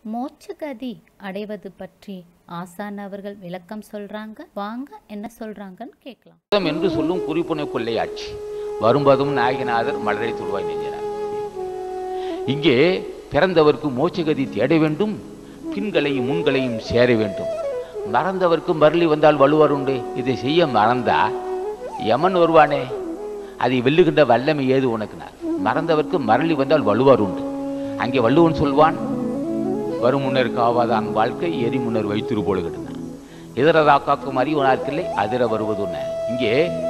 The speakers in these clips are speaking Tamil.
மோட்சகதி அடைவது பற்றி ஆசான் அவர்கள் விளக்கம் சொல்றாங்க வாங்க என்ன சொல்றாங்கன்னு கேட்கலாம் வேதம் என்று சொல்லும் குறிப்புனை கொள்ளையாட்சி வரும்பதும் நாயகநாதர் மலரை துருவாய் நெஞ்சினார் இங்கே பிறந்தவர்க்கு மோட்சகதி தேட வேண்டும் பின்களையும் முன்களையும் சேர வேண்டும் மறந்தவர்க்கு மரளி வந்தால் வலுவார் உண்டு இதை செய்ய மறந்தா யமன் வருவானே அதை வெல்லுகின்ற வல்லமை ஏது உனக்குனார் மறந்தவர்க்கு மரளி வந்தால் வலுவார் உண்டு அங்கே வள்ளுவன் சொல்வான் வரும் முன்னர் காவாதான் வாழ்க்கை எரி முன்னர் வைத்திரு போலுகின்றான் இதரதா காக்கும் அறிவனார்க்கில்லை அதிர வருவது உன்ன இங்கே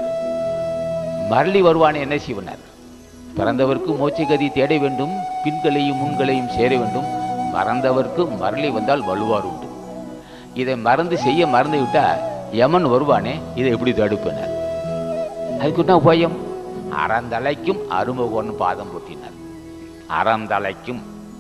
மரளி வருவானே என்ன செய்வனர் பிறந்தவர்க்கு மோட்சகதி தேட வேண்டும் பின்களையும் முன்களையும் சேர வேண்டும் மறந்தவர்க்கு மரளி வந்தால் வலுவார் உண்டு இதை மறந்து செய்ய மறந்து விட்டா யமன் வருவானே இதை எப்படி தடுப்பினர் அதுக்கு என்ன உபாயம் அறந்தலைக்கும் அருமுகன் பாதம் போட்டினார் அறந்தலைக்கும்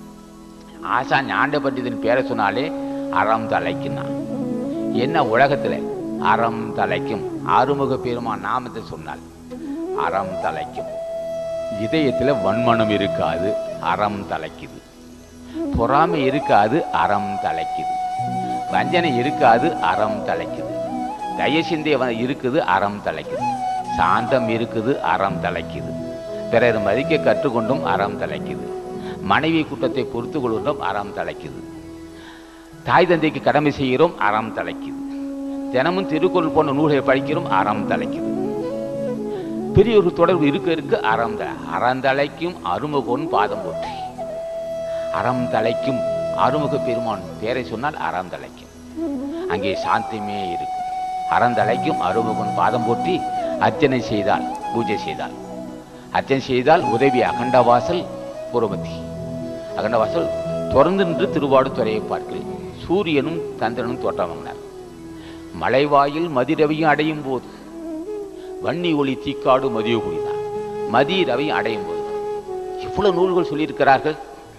ஆசா ஞாண்ட பண்டிதன் பேரை சொன்னாலே அறம் தலைக்குன்னா என்ன உலகத்துல அறம் தலைக்கும் ஆறுமுக பெருமான் நாமத்தை சொன்னால் அறம் தலைக்கும் இதயத்துல வன்மனம் இருக்காது அறம் தலைக்குது பொறாமை இருக்காது அறம் தலைக்குது வஞ்சனை இருக்காது அறம் தலைக்குது தயசிந்தை இருக்குது அறம் தலைக்குது சாந்தம் இருக்குது அறம் தலைக்குது பிறர் மதிக்க கற்றுக்கொண்டும் அறம் தலைக்குது மனைவி கூட்டத்தை பொறுத்து கொள்கின்றோம் அறம் தலைக்குது தாய் தந்தைக்கு கடமை செய்கிறோம் அறம் தலைக்குது தினமும் திருக்குறள் போன்ற நூல்களை படிக்கிறோம் அறம் தலைக்குது பெரிய ஒரு தொடர்பு இருக்க இருக்க அறம் த அறம் தலைக்கும் அருமுகன் பாதம் போற்றி அறம் தலைக்கும் அருமுக பெருமான் பேரை சொன்னால் அறம் தலைக்கும் அங்கே சாந்தமே இருக்கும் அறந்தலைக்கும் அருமுகன் பாதம் போற்றி அர்ச்சனை செய்தால் பூஜை செய்தால் அர்ச்சனை செய்தால் உதவி அகண்டவாசல் புறமதி அகண்டவாசல் தொடர்ந்து நின்று திருவாடுதுறையை பார்க்கிறேன் சூரியனும் சந்திரனும் தோற்றமாங்கினார் மலைவாயில் மதிரவையும் அடையும் போது வன்னி ஒளி தீக்காடு மதிய குடிதான் மதி ரவி அடையும் போது இவ்வளவு நூல்கள் சொல்லியிருக்கிறார்கள்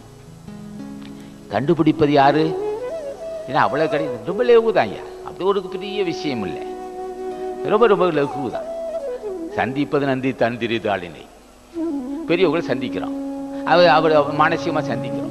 கண்டுபிடிப்பது யாரு ஏன்னா அவ்வளவு கிடையாது ரொம்ப லெகு தான் ஐயா அப்படி ஒரு பெரிய விஷயம் இல்லை ரொம்ப ரொம்ப லகு தான் சந்திப்பது நந்தி தந்திரிதாளினை பெரியவங்களை சந்திக்கிறோம் அவர் அவர் மானசீகமாக சந்திக்கிறோம்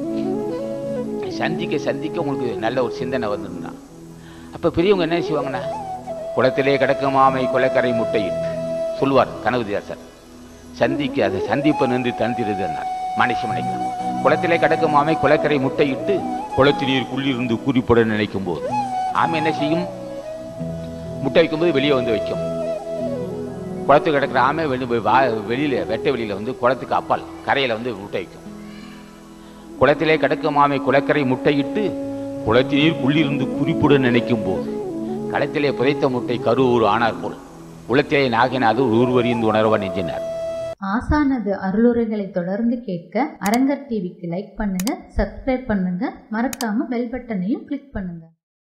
சந்திக்க சந்திக்க உங்களுக்கு நல்ல ஒரு சிந்தனை வந்துருந்தா அப்போ பெரியவங்க என்ன செய்வாங்கண்ணா குளத்திலே கிடக்கும் மாமை கொலைக்கரை முட்டையிட்டு சொல்லுவார் கனகதியாசர் சந்திக்க அதை சந்திப்ப நின்று தந்திருதுன்னார் மனுஷ நினைக்கலாம் குளத்திலே கிடக்கும் ஆமை குளக்கரை முட்டையிட்டு குளத்து நீர் குள்ளிருந்து குறிப்பிட நினைக்கும் போது ஆமை என்ன செய்யும் முட்டை வைக்கும்போது வெளியே வந்து வைக்கும் குளத்துக்கு கிடக்கிற ஆமை வெளி வா வெளியில வெட்ட வெளியில வந்து குளத்துக்கு அப்பால் கரையில வந்து முட்டை வைக்கும் குளத்திலே கிடக்கும் ஆமை குளக்கரை முட்டையிட்டு குளத்து நீர் குள்ளிருந்து குறிப்பிட நினைக்கும் போது களத்திலே புதைத்த முட்டை கருவூர் ஆனார் போல் குளத்திலே நாகினாது ஊர்வரிந்து உணர்வன் எஞ்சினார் ஆசானது அருளுரைகளை தொடர்ந்து கேட்க அரங்கர் டிவிக்கு லைக் பண்ணுங்க சப்ஸ்கிரைப் பண்ணுங்க மறக்காம பெல் பட்டனையும் கிளிக் பண்ணுங்க